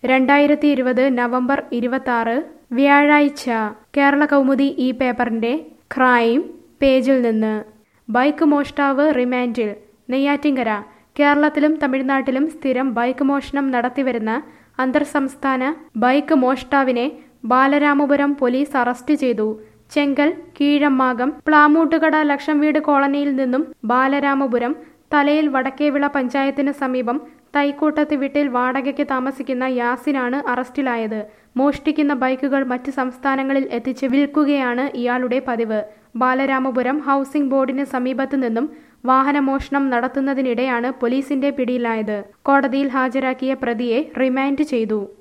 രണ്ടായിരത്തി ഇരുപത് നവംബർ ഇരുപത്തി വ്യാഴാഴ്ച കേരള കൗമുദി ഈ പേപ്പറിന്റെ ക്രൈം പേജിൽ നിന്ന് ബൈക്ക് മോഷ്ടാവ് റിമാൻഡിൽ നെയ്യാറ്റിങ്കര കേരളത്തിലും തമിഴ്നാട്ടിലും സ്ഥിരം ബൈക്ക് മോഷണം നടത്തിവരുന്ന അന്തർ സംസ്ഥാന ബൈക്ക് മോഷ്ടാവിനെ ബാലരാമപുരം പോലീസ് അറസ്റ്റ് ചെയ്തു ചെങ്കൽ കീഴമ്മാകം പ്ലാമൂട്ടുകട ലക്ഷം വീട് കോളനിയിൽ നിന്നും ബാലരാമപുരം തലയിൽ വടക്കേവിള പഞ്ചായത്തിന് സമീപം തൈക്കൂട്ടത്ത് വീട്ടിൽ വാടകയ്ക്ക് താമസിക്കുന്ന യാസിനാണ് അറസ്റ്റിലായത് മോഷ്ടിക്കുന്ന ബൈക്കുകൾ മറ്റ് സംസ്ഥാനങ്ങളിൽ എത്തിച്ച് വിൽക്കുകയാണ് ഇയാളുടെ പതിവ് ബാലരാമപുരം ഹൗസിംഗ് ബോർഡിന് സമീപത്തു നിന്നും വാഹനമോഷണം നടത്തുന്നതിനിടെയാണ് പോലീസിന്റെ പിടിയിലായത് കോടതിയിൽ ഹാജരാക്കിയ പ്രതിയെ റിമാൻഡ് ചെയ്തു